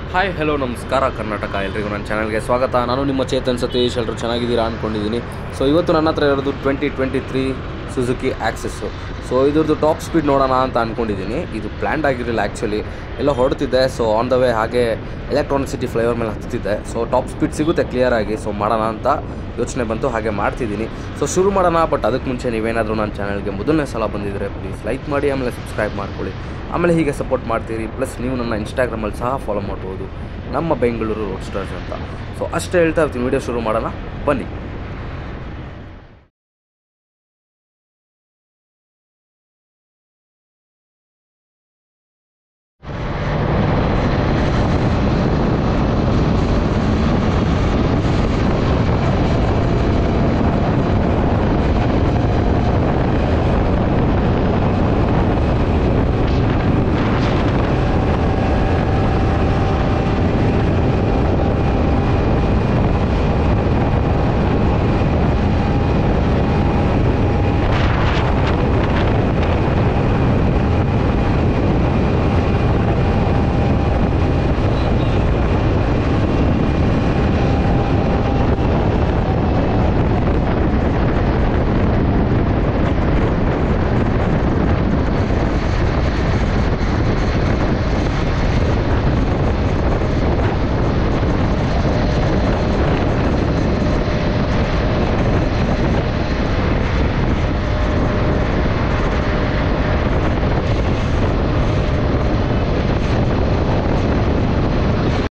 hi hello ನಮಸ್ಕಾರ ಕರ್ನಾಟಕ ಎಲ್ರಿಗೂ ನನ್ನ ಚಾನಲ್ಗೆ ಸ್ವಾಗತ ನಾನು ನಿಮ್ಮ ಚೇತನ್ ಸತೀಶ್ ಎಲ್ಲರೂ ಚೆನ್ನಾಗಿದ್ದೀರಾ ಅಂದ್ಕೊಂಡಿದ್ದೀನಿ ಸೊ ಇವತ್ತು ನನ್ನ ಹತ್ರ ಇರೋದು twenty twenty three Suzuki Access so ಇದ್ರದ್ದು ಟಾಪ್ ಸ್ಪೀಡ್ ನೋಡೋಣ ಅಂತ ಅಂದ್ಕೊಂಡಿದ್ದೀನಿ ಇದು ಪ್ಲ್ಯಾಂಡ್ ಆಗಿರಲಿಲ್ಲ ಆ್ಯಕ್ಚುಲಿ ಎಲ್ಲ ಹೊರಡ್ತಿದ್ದೆ ಸೊ ಆನ್ ದ ವೇ ಹಾಗೆ ಎಲೆಕ್ಟ್ರಾನಿಕ್ ಸಿಟಿ ಫ್ಲೈಓವರ್ ಮೇಲೆ ಹತ್ತಿದ್ದೆ ಸೊ ಟಾಪ್ ಸ್ಪೀಡ್ ಸಿಗುತ್ತೆ ಕ್ಲಿಯರಾಗಿ ಸೊ ಮಾಡೋಣ ಅಂತ ಯೋಚನೆ ಬಂತು ಹಾಗೆ ಮಾಡ್ತಿದ್ದೀನಿ ಸೊ ಶುರು ಮಾಡೋಣ ಬಟ್ ಅದಕ್ಕೆ ಮುಂಚೆ ನೀವೇನಾದರೂ ನನ್ನ ಚಾನಲ್ಗೆ ಮೊದಲನೇ ಸಲ ಬಂದಿದ್ದರೆ ಪ್ಲೀಸ್ ಲೈಕ್ ಮಾಡಿ ಆಮೇಲೆ ಸಬ್ಸ್ಕ್ರೈಬ್ ಮಾಡ್ಕೊಳ್ಳಿ ಆಮೇಲೆ ಹೀಗೆ ಸಪೋರ್ಟ್ ಮಾಡ್ತೀರಿ ಪ್ಲಸ್ ನೀವು ನನ್ನ ಇನ್ಸ್ಟಾಗ್ರಾಮಲ್ಲಿ ಸಹ ಫಾಲೋ ಮಾಡ್ಬೋದು ನಮ್ಮ ಬೆಂಗಳೂರು ರೋಡ್ ಸ್ಟಾರ್ಸ್ ಅಂತ ಸೊ ಅಷ್ಟೇ ಹೇಳ್ತಾ ಇರ್ತೀನಿ ವಿಡಿಯೋ ಶುರು ಮಾಡೋಣ ಬನ್ನಿ